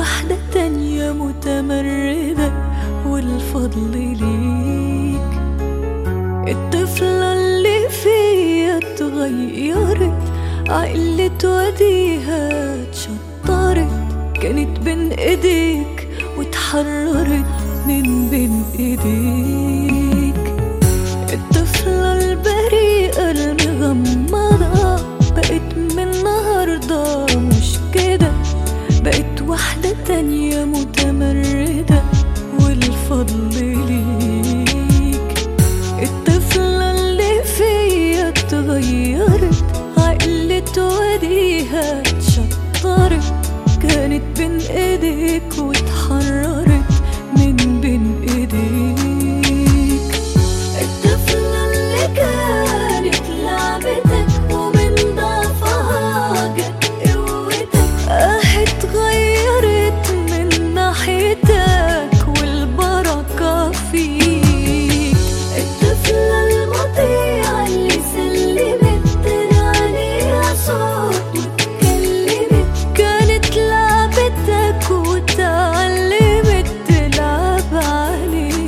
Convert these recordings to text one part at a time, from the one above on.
واحدة تانية متمردة والفضل ليك الطفلة اللي فيا اتغيرت عقلت وديها اتشطرت كانت بين ايديك واتحررت من بين ايديك الطفلة البريئة المغمضة بقت من النهاردة مش كده بقت واحدة تانية متمردة والفضل ليك الطفلة اللي فيا اتغيرت عقلت وديها اتشطرت كانت بين ايديك واتحررت من بين ايديك الطفلة اللي كانت لعبتك ومن ضعفها جت قوتك اه اتغيرت من ناحيتك والبركة فيك الطفلة المطيعة اللي سلمت عليها صوت واتكلمت كانت لعبتك وتعلمت تلعب عليك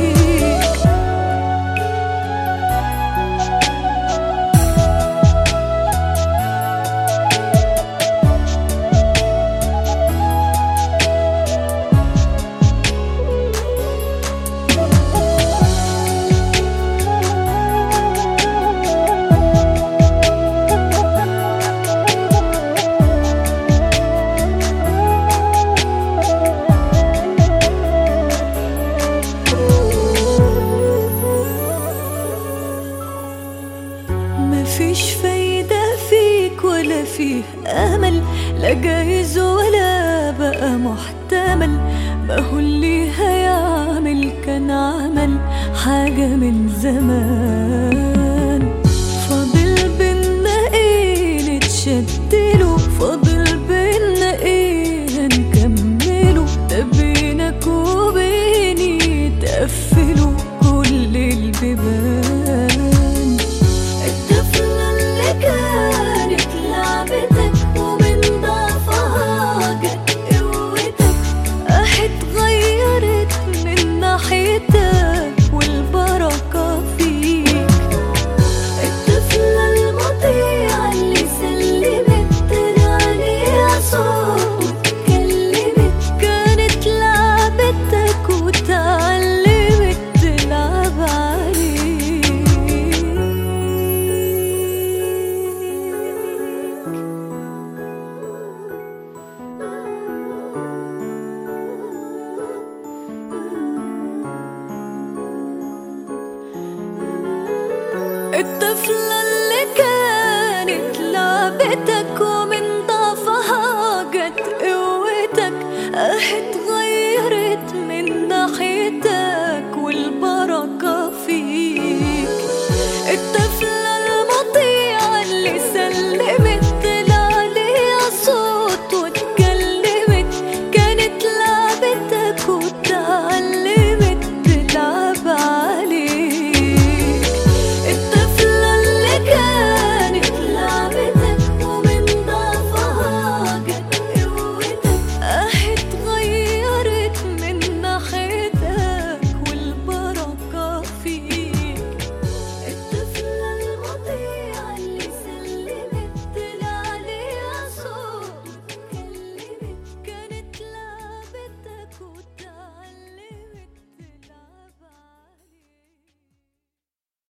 مفيش فايدة فيك ولا فيه أمل لا جايز ولا بقى محتمل ما هو اللي هيعمل كان عمل حاجة من زمان فاضل بينا ايه نتشدله فاضل بينا ايه هنكمله ده بينك وبيني تقفلوا كل البيبان الطفلة اللي كانت لعبتك ومن ضعفها جت قوتك اه اتغيرت من ناحيتك والبركة فيك الطفلة المطيعة اللي سلمت عليها صوت واتكلمت كانت لعبتك وتعلمت تلعب عليك الطفلة اللي كانت لعبتك ومن ضعفها جت قوتك اه اتغيرت